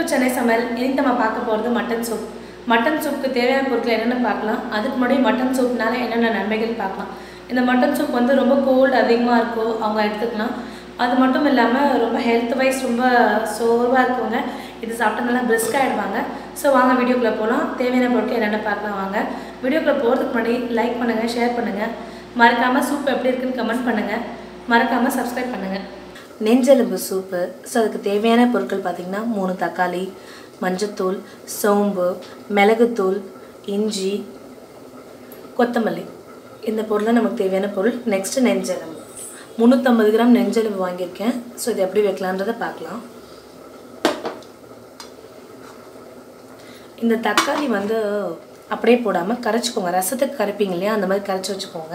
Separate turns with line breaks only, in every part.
சென்னை சமையல் இன்னைக்கு நம்ம பார்க்க போகிறது மட்டன் சூப் மட்டன் சூப்புக்கு தேவையான பொருட்கள் என்னென்ன பார்க்கலாம் அதுக்கு முன்னாடி மட்டன் சூப்னால என்னென்ன நன்மைகள் பார்க்கலாம் இந்த மட்டன் சூப் வந்து ரொம்ப கோல்டு அதிகமாக இருக்கோ அவங்க எடுத்துக்கலாம் அது மட்டும் இல்லாமல் ரொம்ப ஹெல்த் வைஸ் ரொம்ப சோர்வாக இருக்கவங்க இது சாப்பிட்டா நல்லா brisk ஆகிடுவாங்க ஸோ வாங்க வீடியோக்குள்ளே போகலாம் தேவையான பொருட்கள் என்னென்ன பார்க்கலாம் வாங்க வீடியோக்குள்ளே போகிறதுக்கு முன்னாடி லைக் பண்ணுங்கள் ஷேர் பண்ணுங்கள் மறக்காமல் சூப் எப்படி இருக்குன்னு கமெண்ட் பண்ணுங்கள் மறக்காமல் சப்ஸ்கிரைப் பண்ணுங்கள் நெஞ்செலும்பு சூப்பு ஸோ அதுக்கு தேவையான பொருட்கள் பார்த்திங்கன்னா மூணு தக்காளி மஞ்சத்தூள் சோம்பு மிளகுத்தூள் இஞ்சி கொத்தமல்லி இந்த பொருள் தான் நமக்கு தேவையான பொருள் நெக்ஸ்ட்டு நெஞ்செலும்பு முந்நூற்றம்பது கிராம் நெஞ்செலும்பு வாங்கியிருக்கேன் ஸோ இது எப்படி வைக்கலான்றதை பார்க்கலாம் இந்த தக்காளி வந்து அப்படியே போடாமல் கரைச்சிக்கோங்க ரசத்துக்கு கரைப்பீங்க இல்லையா அந்த மாதிரி கரைச்சி வச்சுக்கோங்க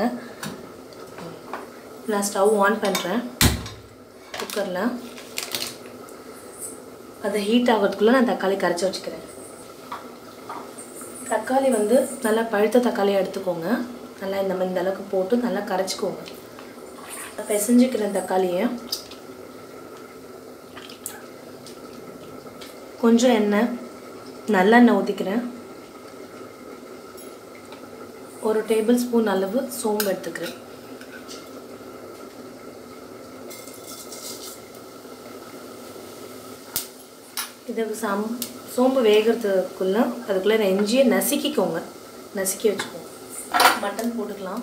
நான் ஸ்டவ் ஆன் பண்ணுறேன் குக்கரில் அது ஹீட் ஆகிறதுக்குள்ளே நான் தக்காளி கரைச்சி வச்சுக்கிறேன் தக்காளி வந்து நல்லா பழுத்த தக்காளியாக எடுத்துக்கோங்க நல்லா இந்த மாதிரி இந்த அளவுக்கு போட்டு நல்லா கரைச்சிக்கோங்க பிசைஞ்சிக்கிறேன் தக்காளியை கொஞ்சம் எண்ணெய் நல்லெண்ணெய் ஊற்றிக்கிறேன் ஒரு டேபிள் ஸ்பூன் அளவு சோம்பு எடுத்துக்கிறேன் இதுக்கு சாம் சோம்பு வேகிறதுக்குள்ள அதுக்குள்ளே நெஞ்சியை நசுக்கிக்கோங்க நசுக்கி வச்சுக்கோங்க மட்டன் போட்டுக்கலாம்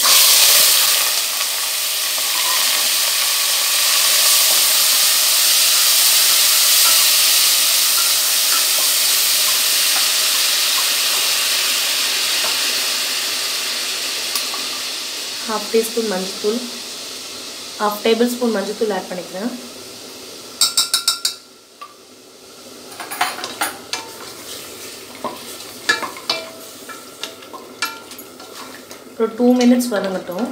ஹாஃப் டீஸ்பூன் மஞ்சள்தூள் ஹாஃப் டேபிள் ஸ்பூன் மஞ்சள்தூள் ஆட் பண்ணிக்கிறேன் ஒரு டூ மினிட்ஸ் வதங்கட்டும்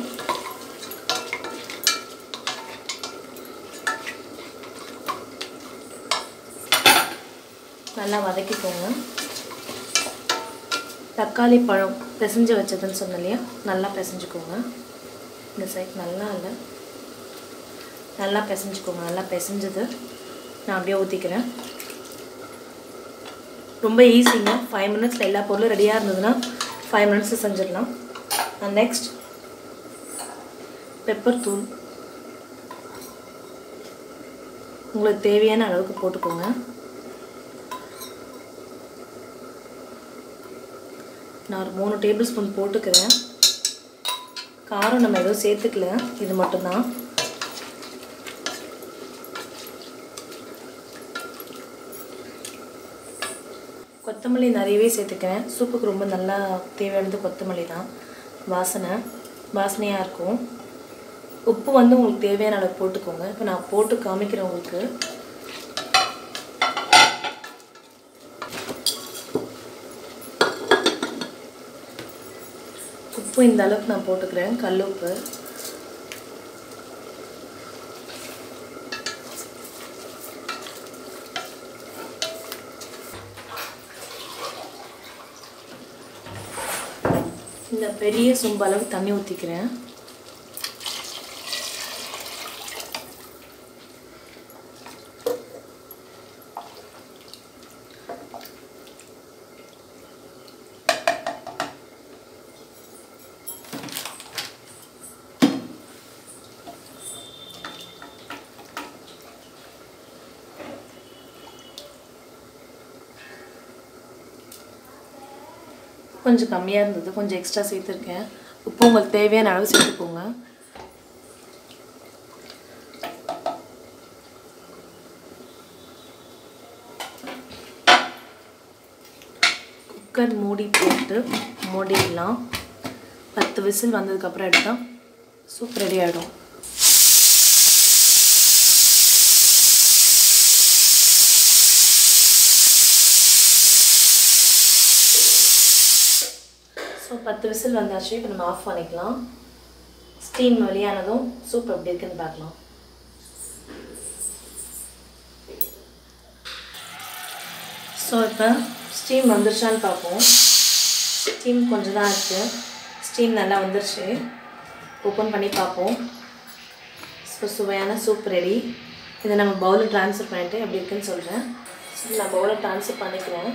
நல்லா வதக்கிக்கோங்க தக்காளி பழம் பிசைஞ்சு வச்சதுன்னு சொன்னேன் இல்லையா நல்லா பிசைஞ்சுக்கோங்க இந்த சைட் நல்லா இல்லை நல்லா பிசைஞ்சுக்கோங்க நல்லா பிசைஞ்சது நான் அப்படியே ஊற்றிக்கிறேன் ரொம்ப ஈஸிங்க ஃபைவ் மினிட்ஸில் எல்லா பொருளும் ரெடியாக இருந்ததுன்னா ஃபைவ் மினிட்ஸில் செஞ்சிடலாம் அண்ட் நெக்ஸ்ட் பெப்பர் தூள் உங்களுக்கு தேவையான அளவுக்கு போட்டுக்கோங்க நான் ஒரு மூணு டேபிள் ஸ்பூன் போட்டுக்கிறேன் காரம் நம்ம எதுவும் சேர்த்துக்கல இது மட்டும்தான் கொத்தமல்லி நிறையவே சேர்த்துக்கிறேன் சூப்புக்கு ரொம்ப நல்லா தேவையானது கொத்தமல்லி தான் வாசனை வாசனையாக இருக்கும் உப்பு வந்து உங்களுக்கு தேவையான அளவு போட்டுக்கோங்க இப்போ நான் போட்டு காமிக்கிறேன் உங்களுக்கு உப்பு இந்த அளவுக்கு நான் போட்டுக்கிறேன் கல் உப்பு இந்த பெரிய சொம்பு அளவு தண்ணி ஊற்றிக்கிறேன் கொஞ்சம் கம்மியாக இருந்தது கொஞ்சம் எக்ஸ்ட்ரா சேர்த்துருக்கேன் உப்பு உங்களுக்கு தேவையான அளவு சேர்த்துக்கோங்க குக்கர் மூடி போட்டு மூடிடலாம் பத்து விசில் வந்ததுக்கப்புறம் எடுத்தால் சூப் ரெடி ஆகிடும் ஸோ பத்து விசில் வந்தாச்சு இப்போ நம்ம ஆஃப் பண்ணிக்கலாம் ஸ்டீம் வெளியானதும் சூப் எப்படி இருக்குன்னு பார்க்கலாம் ஸோ இப்போ ஸ்டீம் வந்துருச்சான்னு பார்ப்போம் ஸ்டீம் கொஞ்சம் தான் இருக்குது ஸ்டீம் நல்லா வந்துருச்சு ஓப்பன் பண்ணி பார்ப்போம் ஸோ சுவையான சூப் ரெடி இதை நம்ம பவுலில் ட்ரான்ஸ்ஃபர் பண்ணிவிட்டு எப்படி இருக்குன்னு சொல்கிறேன் நான் பவுலை ட்ரான்ஸ்ஃபர் பண்ணிக்கிறேன்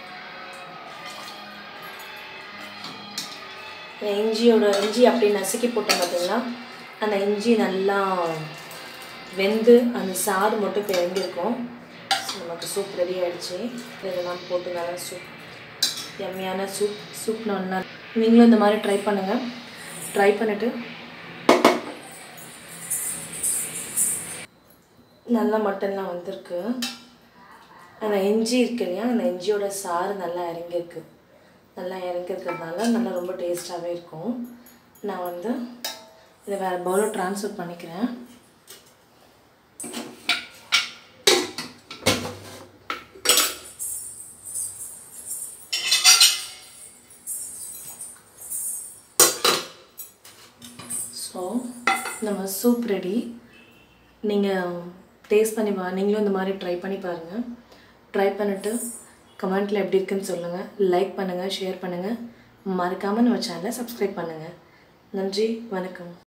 இந்த இஞ்சியோட இஞ்சி அப்படி நசுக்கி போட்டேன் பார்த்தீங்களா அந்த இஞ்சி நல்லா வெந்து அந்த சாறு மட்டும் இப்போ இறங்கியிருக்கும் ஸோ நமக்கு சூப் ரெடி ஆகிடுச்சு இதெல்லாம் போட்டு நல்லா சூப் எம்மையான சூப் சூப் நல்லா நீங்களும் இந்த மாதிரி ட்ரை பண்ணுங்கள் ட்ரை பண்ணிவிட்டு நல்லா மட்டன்லாம் வந்திருக்கு அந்த இஞ்சி இருக்கு இல்லையா அந்த இஞ்சியோட சாறு நல்லா இறங்கியிருக்கு நல்லா இறங்கியிருக்கிறதுனால நல்லா ரொம்ப டேஸ்ட்டாகவே இருக்கும் நான் வந்து இதை வேறு பவுலில் ட்ரான்ஸ்ஃபர் பண்ணிக்கிறேன் ஸோ நம்ம சூப் ரெடி நீங்கள் டேஸ்ட் பண்ணி பா நீங்களும் இந்த மாதிரி ட்ரை பண்ணி பாருங்கள் ட்ரை பண்ணிவிட்டு கமெண்ட்டில் எப்படி இருக்குன்னு சொல்லுங்கள் லைக் பண்ணுங்கள் ஷேர் பண்ணுங்கள் மறக்காமல் நம்ம சேனலை சப்ஸ்கிரைப் பண்ணுங்கள் நன்றி வணக்கம்